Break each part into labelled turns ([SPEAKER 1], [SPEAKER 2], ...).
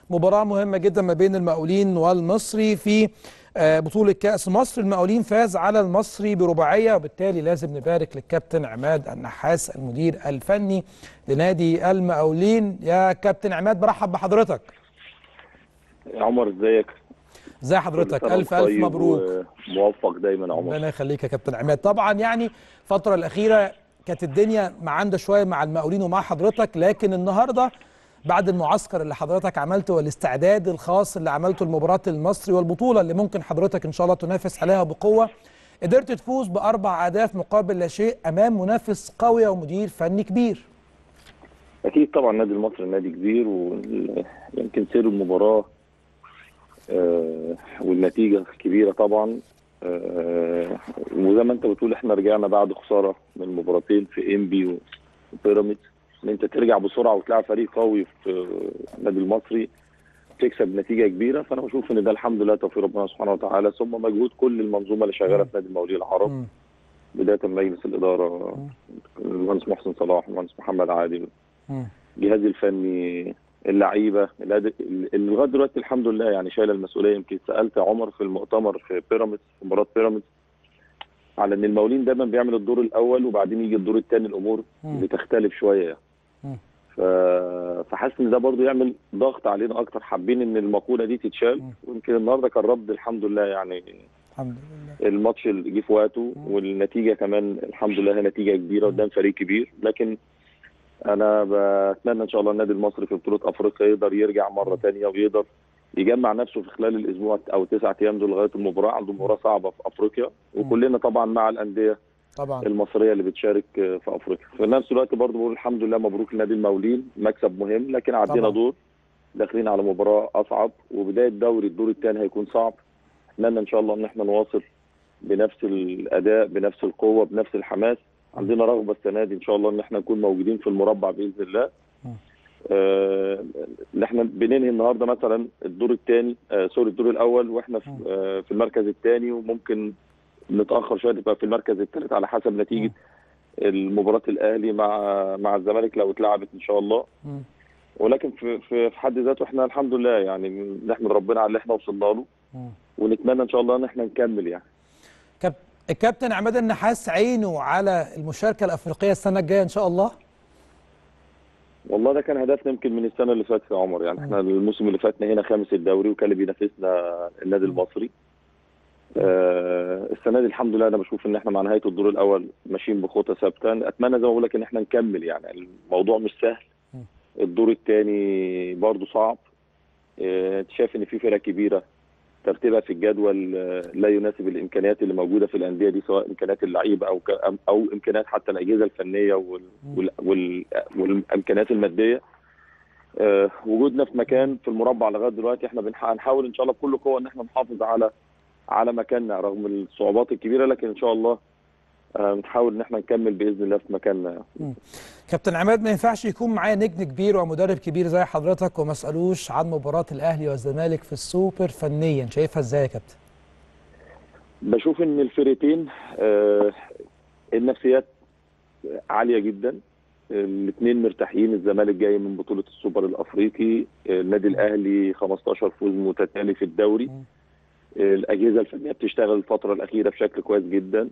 [SPEAKER 1] مباراة مهمة جدا ما بين المقاولين والمصري في آه، بطولة كأس مصر المقاولين فاز على المصري برباعية وبالتالي لازم نبارك للكابتن عماد النحاس المدير الفني لنادي المقاولين يا كابتن عماد برحب بحضرتك
[SPEAKER 2] يا عمر ازيك
[SPEAKER 1] ازي حضرتك
[SPEAKER 2] كل سنة
[SPEAKER 1] ألف
[SPEAKER 2] وأنت
[SPEAKER 1] ألف
[SPEAKER 2] طيب
[SPEAKER 1] مبروك
[SPEAKER 2] وموفق دايما يا عمر
[SPEAKER 1] ربنا يخليك يا كابتن عماد طبعا يعني الفترة الأخيرة كانت الدنيا معاندة شوية مع المقاولين ومع حضرتك لكن النهاردة بعد المعسكر اللي حضرتك عملته والاستعداد الخاص اللي عملته لمباراة المصري والبطولة اللي ممكن حضرتك إن شاء الله تنافس عليها بقوة قدرت تفوز بأربع أهداف مقابل لا شيء أمام منافس قوي ومدير فني كبير
[SPEAKER 2] اكيد طبعا النادي المصري نادي كبير ويمكن سير المباراه آه، والنتيجه كبيره طبعا آه، وزي ما انت بتقول احنا رجعنا بعد خساره من مباراتين في انبي وبيراميدز ان انت ترجع بسرعه وتلعب فريق قوي في النادي المصري تكسب نتيجه كبيره فانا بشوف ان ده الحمد لله توفيق ربنا سبحانه وتعالى ثم مجهود كل المنظومه اللي شغاله في نادي المقاولين العرب
[SPEAKER 1] مم.
[SPEAKER 2] بدايه من مجلس الاداره المهندس محسن صلاح المهندس محمد عادل
[SPEAKER 1] مم.
[SPEAKER 2] الجهاز الفني اللعيبه الأد- اللي لغايه دلوقتي الحمد لله يعني شايله المسؤوليه يمكن سالت عمر في المؤتمر في بيراميدز في مباراه بيراميدز على ان المقاولين دايما بيعمل الدور الاول وبعدين يجي الدور الثاني الامور
[SPEAKER 1] مم.
[SPEAKER 2] بتختلف شويه
[SPEAKER 1] مم.
[SPEAKER 2] ف... فحاسس ان ده برضو يعمل ضغط علينا اكتر حابين ان المقوله دي تتشال
[SPEAKER 1] مم.
[SPEAKER 2] ويمكن النهارده كان رد الحمد لله يعني
[SPEAKER 1] الحمد لله
[SPEAKER 2] الماتش اللي جه في وقته
[SPEAKER 1] مم.
[SPEAKER 2] والنتيجه كمان الحمد لله هي نتيجه كبيره قدام فريق كبير لكن انا بتمنى ان شاء الله النادي المصري في بطوله افريقيا يقدر يرجع مره ثانيه ويقدر يجمع نفسه في خلال الاسبوع او تسعة ايام دول لغايه المباراه عنده مباراه صعبه في افريقيا وكلنا طبعا مع الانديه
[SPEAKER 1] طبعا
[SPEAKER 2] المصريه اللي بتشارك في افريقيا في نفس الوقت برضه بقول الحمد لله مبروك لنادي المقاولين مكسب مهم لكن عدينا
[SPEAKER 1] طبعا.
[SPEAKER 2] دور داخلين على مباراه اصعب وبدايه دوري الدور الثاني هيكون صعب اتمنى ان شاء الله ان احنا نواصل بنفس الاداء بنفس القوه بنفس الحماس عندنا رغبه السنه دي ان شاء الله ان احنا نكون موجودين في المربع باذن الله
[SPEAKER 1] مم.
[SPEAKER 2] آه، ان احنا بننهي النهارده مثلا الدور الثاني آه سوري الدور الاول واحنا في,
[SPEAKER 1] مم.
[SPEAKER 2] آه في المركز الثاني وممكن نتاخر شويه نبقى في المركز الثالث على حسب نتيجه المباراه الاهلي مع مع الزمالك لو اتلعبت ان شاء الله
[SPEAKER 1] مم.
[SPEAKER 2] ولكن في في في حد ذاته احنا الحمد لله يعني نحمد ربنا على اللي احنا وصلنا له
[SPEAKER 1] مم.
[SPEAKER 2] ونتمنى ان شاء الله ان احنا نكمل يعني
[SPEAKER 1] كاب... الكابتن عماد النحاس عينه على المشاركة الأفريقية السنة الجاية إن شاء الله
[SPEAKER 2] والله ده كان هدفنا يمكن من السنه اللي فاتت يا عمر يعني احنا الموسم اللي فات نهينا خامس الدوري وكان اللي بينافسنا النادي المصري آه السنه دي الحمد لله انا بشوف ان احنا مع نهايه الدور الاول ماشيين بخطى ثابته اتمنى زي ما بقول لك ان احنا نكمل يعني الموضوع مش سهل
[SPEAKER 1] م.
[SPEAKER 2] الدور الثاني برضه صعب آه، انت شايف ان في فرق كبيره ترتيبها في الجدول آه، لا يناسب الامكانيات اللي موجوده في الانديه دي سواء امكانيات اللعيبه او ك- او امكانيات حتى الاجهزه الفنيه وال وال وال والامكانيات الماديه آه، وجودنا في مكان في المربع لغايه دلوقتي احنا بنح- هنحاول ان شاء الله بكل قوه ان احنا نحافظ على على مكاننا رغم الصعوبات الكبيره لكن ان شاء الله آه، نحاول ان احنا نكمل باذن الله في مكاننا
[SPEAKER 1] كابتن عماد ما ينفعش يكون معايا نجم كبير ومدرب كبير زي حضرتك وما اسالوش عن مباراة الأهلي والزمالك في السوبر فنيا شايفها ازاي يا كابتن؟
[SPEAKER 2] بشوف ان الفرقتين آه، النفسيات عاليه جدا الاثنين مرتاحين الزمالك جاي من بطوله السوبر الافريقي آه، النادي الاهلي 15 فوز متتالي في الدوري
[SPEAKER 1] مم.
[SPEAKER 2] آه، الاجهزه الفنيه بتشتغل الفتره الاخيره بشكل كويس جدا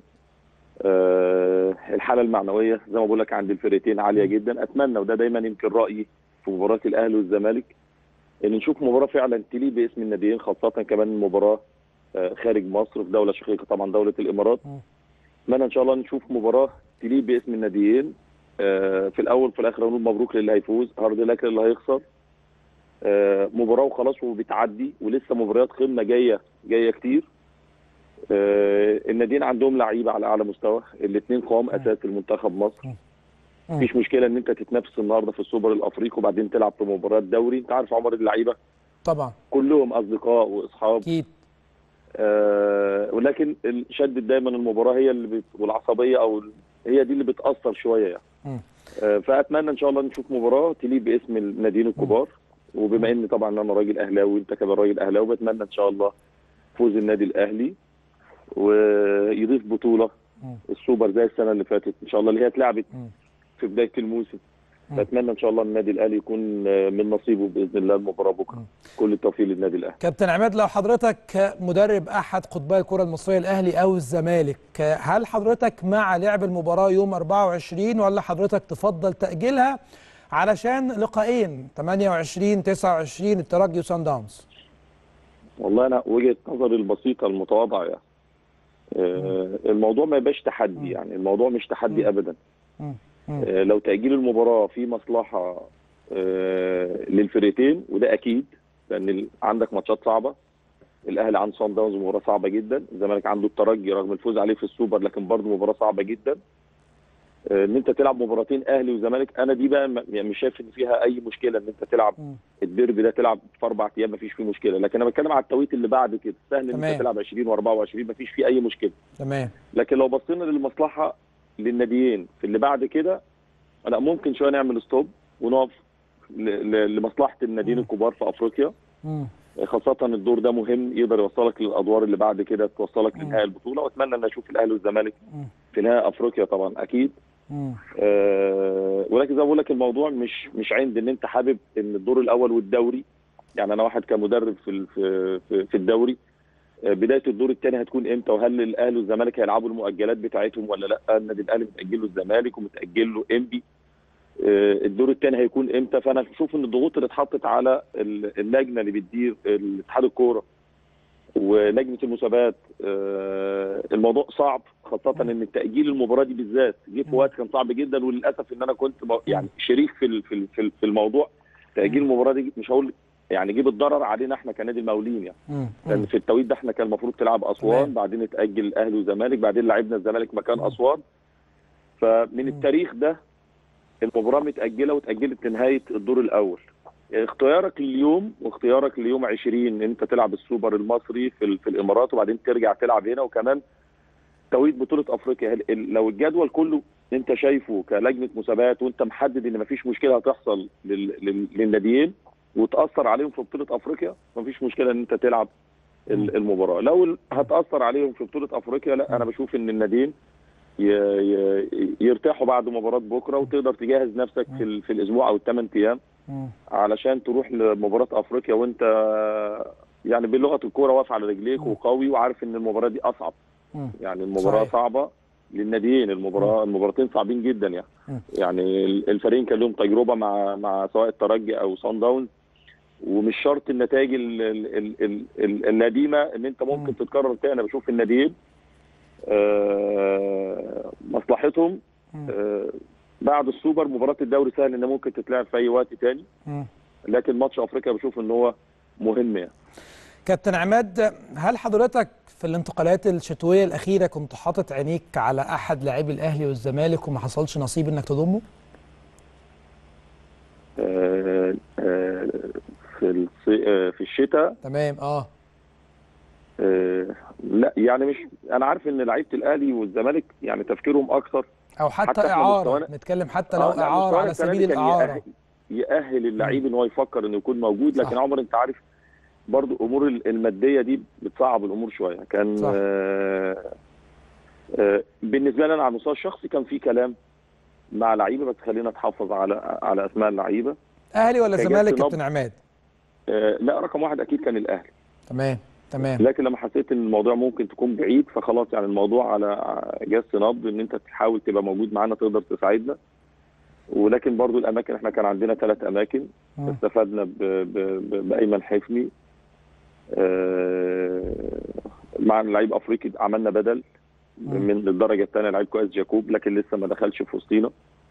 [SPEAKER 2] آه، الحاله المعنويه زي ما بقول لك عند الفرقتين عاليه جدا اتمنى وده دايما يمكن رايي في مباراه الاهلي والزمالك ان نشوف مباراه فعلا تليق باسم الناديين خاصه كمان مباراه آه، خارج مصر في دوله شقيقه طبعا دوله الامارات
[SPEAKER 1] مم.
[SPEAKER 2] اتمنى ان شاء الله نشوف مباراه تليق باسم الناديين آه، في الاول وفي الاخر نقول مبروك للي هيفوز هارد لك للي هيخسر آه، مباراه وخلاص وبتعدي ولسه مباريات قمه جايه جايه كتير آه، الناديين عندهم لعيبه على اعلى مستوى الاثنين قوام اساس المنتخب مصر
[SPEAKER 1] مم.
[SPEAKER 2] مفيش مشكله ان انت تتنافس النهارده في السوبر الافريقي وبعدين تلعب في مباراه دوري انت عارف عمر اللعيبه
[SPEAKER 1] طبعا
[SPEAKER 2] كلهم اصدقاء واصحاب
[SPEAKER 1] اكيد
[SPEAKER 2] آه ولكن ال- شدت دايما المباراه هي اللي بت... والعصبيه او ال- هي دي اللي بتاثر شويه يعني
[SPEAKER 1] مم.
[SPEAKER 2] آه فاتمنى ان شاء الله نشوف مباراه تليق باسم الناديين الكبار وبما ان طبعا انا راجل اهلاوي وانت كمان راجل اهلاوي بتمنى ان شاء الله فوز النادي الاهلي ويضيف بطوله
[SPEAKER 1] مم.
[SPEAKER 2] السوبر زي السنه اللي فاتت ان شاء الله اللي هي اتلعبت
[SPEAKER 1] مم.
[SPEAKER 2] في بدايه الموسم بتمنى ان شاء الله النادي الاهلي يكون من نصيبه باذن الله المباراه بكره كل التوفيق للنادي الاهلي
[SPEAKER 1] كابتن عماد لو حضرتك مدرب احد قطبي الكره المصريه الاهلي او الزمالك هل حضرتك مع لعب المباراه يوم 24 ولا حضرتك تفضل تاجيلها علشان لقاءين 28 29 الترجي وسان داونز
[SPEAKER 2] والله انا وجهه نظري البسيطه المتواضعه يعني آه الموضوع ما يبقاش تحدي يعني الموضوع مش تحدي ابدا آه لو تاجيل المباراه في مصلحه آه للفرقتين وده اكيد لان عندك ماتشات صعبه الاهلي عنده صن داونز مباراه صعبه جدا الزمالك عنده الترجي رغم الفوز عليه في السوبر لكن برضه مباراه صعبه جدا ان انت تلعب مباراتين اهلي وزمالك انا دي بقى يعني مش شايف ان فيها اي مشكله ان انت تلعب الديربي ده تلعب في اربع ايام ما فيش فيه مشكله لكن انا بتكلم على التوقيت اللي بعد كده سهل ان انت تلعب 20 و24 ما فيش فيه اي مشكله
[SPEAKER 1] تمام
[SPEAKER 2] لكن لو بصينا للمصلحه للناديين في اللي بعد كده لا ممكن شويه نعمل ستوب ونقف لمصلحه الناديين الكبار في افريقيا
[SPEAKER 1] مم.
[SPEAKER 2] خاصة الدور ده مهم يقدر يوصلك للأدوار اللي بعد كده توصلك لنهائي البطولة وأتمنى أن أشوف الأهلي والزمالك في نهائي أفريقيا طبعا أكيد آه ولكن زي ما بقول لك الموضوع مش مش عند ان انت حابب ان الدور الاول والدوري يعني انا واحد كمدرب في في في الدوري آه بدايه الدور الثاني هتكون امتى وهل الاهلي والزمالك هيلعبوا المؤجلات بتاعتهم ولا لا النادي الاهلي متاجل له الزمالك ومتاجل له انبي آه الدور الثاني هيكون امتى فانا بشوف ان الضغوط اللي اتحطت على اللجنه اللي بتدير اتحاد الكوره ولجنه المسابقات الموضوع صعب خاصه ان تاجيل المباراه دي بالذات جه في وقت كان صعب جدا وللاسف ان انا كنت يعني شريك في في في الموضوع تاجيل المباراه دي مش هقول يعني جيب الضرر علينا احنا كنادي المقاولين يعني لان في التوقيت ده احنا كان المفروض تلعب اسوان بعدين اتاجل الاهلي والزمالك بعدين لعبنا الزمالك مكان اسوان فمن التاريخ ده المباراه متاجله واتاجلت لنهايه الدور الاول اختيارك لليوم واختيارك ليوم 20 ان انت تلعب السوبر المصري في, في الامارات وبعدين ترجع تلعب هنا وكمان توقيت بطوله افريقيا لو الجدول كله انت شايفه كلجنه مسابقات وانت محدد ان مفيش مشكله هتحصل للناديين وتاثر عليهم في بطوله افريقيا مفيش مشكله ان انت تلعب المباراه لو هتاثر عليهم في بطوله افريقيا لا انا بشوف ان الناديين يرتاحوا بعد مباراه بكره وتقدر تجهز نفسك في, في الاسبوع او الثمان ايام علشان تروح لمباراه افريقيا وانت يعني بلغه الكوره واقف على رجليك وقوي وعارف ان المباراه دي اصعب يعني المباراه صحيح. صعبه للناديين المباراه المباراتين صعبين جدا يعني يعني الفريقين كان لهم تجربه مع مع سواء الترجي او صن داونز ومش شرط النتائج النديمه ان انت ممكن تتكرر تاني انا بشوف الناديين آه مصلحتهم آه بعد السوبر مباراه الدوري سهل ان ممكن تتلعب في اي وقت تاني لكن ماتش افريقيا بشوف ان هو مهم يعني
[SPEAKER 1] كابتن عماد هل حضرتك في الانتقالات الشتويه الاخيره كنت حاطط عينيك على احد لاعبي الاهلي والزمالك وما حصلش نصيب انك تضمه؟
[SPEAKER 2] آه آه في الصي... آه في الشتاء
[SPEAKER 1] تمام اه
[SPEAKER 2] آه لا يعني مش انا عارف ان لعيبه الاهلي والزمالك يعني تفكيرهم اكثر
[SPEAKER 1] او حتى, حتى اعاره نتكلم حتى لو آه اعاره على سبيل الاعاره
[SPEAKER 2] يأهل اللعيب ان هو يفكر انه يكون موجود لكن عمر انت عارف برضو امور الماديه دي بتصعب الامور شويه كان صح. آه آه بالنسبه لي انا على المستوى الشخصي كان في كلام مع لعيبه بس خلينا نتحفظ على على اسماء اللعيبه
[SPEAKER 1] اهلي ولا زمالك كابتن عماد؟
[SPEAKER 2] آه لا رقم واحد اكيد كان الاهلي
[SPEAKER 1] تمام تمام
[SPEAKER 2] لكن لما حسيت ان الموضوع ممكن تكون بعيد فخلاص يعني الموضوع على جهاز نبض ان انت تحاول تبقى موجود معانا تقدر تساعدنا ولكن برضو الاماكن احنا كان عندنا ثلاث اماكن م. استفدنا بايمن حفني آه مع لعيب افريقي عملنا بدل م. من الدرجه الثانيه لعيب كويس جاكوب لكن لسه ما دخلش في وسطينا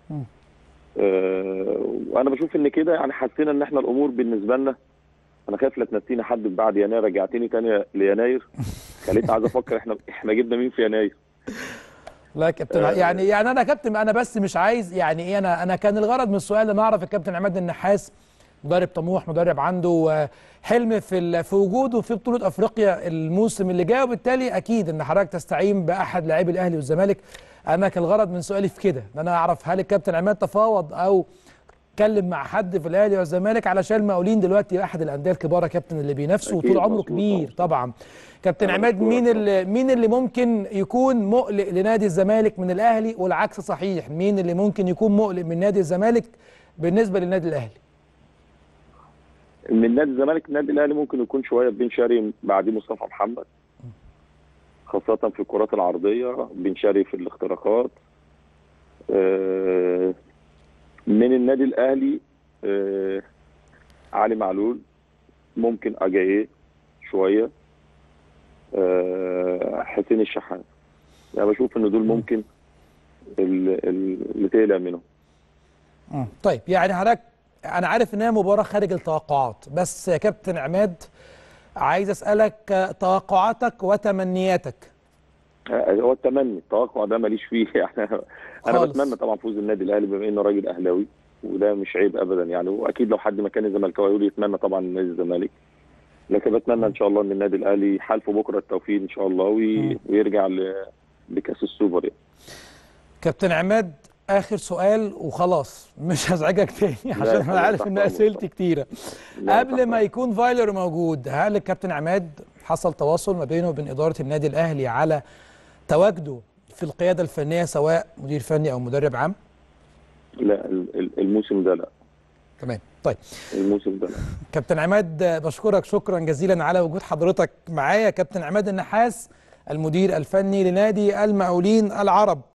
[SPEAKER 2] آه وانا بشوف ان كده يعني حسينا ان احنا الامور بالنسبه لنا انا خايف لا تنسيني حد بعد يناير رجعتني تاني ليناير خليتني عايز افكر احنا احنا جبنا مين في يناير
[SPEAKER 1] لا يا كابتن يعني يعني انا كابتن انا بس مش عايز يعني ايه انا انا كان الغرض من السؤال ان اعرف الكابتن عماد النحاس مدرب طموح مدرب عنده حلم في في وجوده في بطوله افريقيا الموسم اللي جاي وبالتالي اكيد ان حضرتك تستعين باحد لاعبي الاهلي والزمالك انا كان الغرض من سؤالي في كده ان انا اعرف هل الكابتن عماد تفاوض او اتكلم مع حد في الاهلي والزمالك علشان المقاولين دلوقتي احد الانديه الكبار يا كابتن اللي بينافسوا وطول عمره كبير طبعا كابتن عماد مين اللي مين اللي ممكن يكون مقلق لنادي الزمالك من الاهلي والعكس صحيح مين اللي ممكن يكون مقلق من نادي الزمالك بالنسبه للنادي الاهلي
[SPEAKER 2] من نادي الزمالك النادي الاهلي ممكن يكون شويه بن شرقي بعديه مصطفى محمد خاصة في الكرات العرضية بن شرقي في الاختراقات آه، من النادي الأهلي آه، علي معلول ممكن أجاييه شوية آه، حسين الشحات يعني بشوف إن دول ممكن ال- ال- اللي تقلق منهم
[SPEAKER 1] طيب يعني حضرتك انا عارف ان هي مباراه خارج التوقعات بس يا كابتن عماد عايز اسالك آه، توقعاتك وتمنياتك
[SPEAKER 2] آه، هو التمني التوقع ده ماليش فيه يعني انا
[SPEAKER 1] خالص.
[SPEAKER 2] بتمنى طبعا فوز النادي الاهلي بما انه راجل اهلاوي وده مش عيب ابدا يعني واكيد لو حد مكان الزملكاوي يقول يتمنى طبعا نادي الزمالك لكن بتمنى ان شاء الله ان النادي الاهلي حالفه بكره التوفيق ان شاء الله وي... ويرجع ل... لكاس السوبر يعني.
[SPEAKER 1] كابتن عماد اخر سؤال وخلاص مش هزعجك تاني عشان انا
[SPEAKER 2] خلاص،
[SPEAKER 1] عارف
[SPEAKER 2] تحت
[SPEAKER 1] ان
[SPEAKER 2] أمرك.
[SPEAKER 1] اسئلتي كتيره
[SPEAKER 2] لا،
[SPEAKER 1] قبل
[SPEAKER 2] تحت
[SPEAKER 1] ما
[SPEAKER 2] أمرك.
[SPEAKER 1] يكون فايلر موجود هل الكابتن عماد حصل تواصل ما بينه وبين اداره النادي الاهلي على تواجده في القياده الفنيه سواء مدير فني او مدرب عام
[SPEAKER 2] لا ال- ال- الموسم ده لا
[SPEAKER 1] تمام طيب
[SPEAKER 2] الموسم ده لا
[SPEAKER 1] كابتن عماد بشكرك شكرا جزيلا على وجود حضرتك معايا كابتن عماد النحاس المدير الفني لنادي المقاولين العرب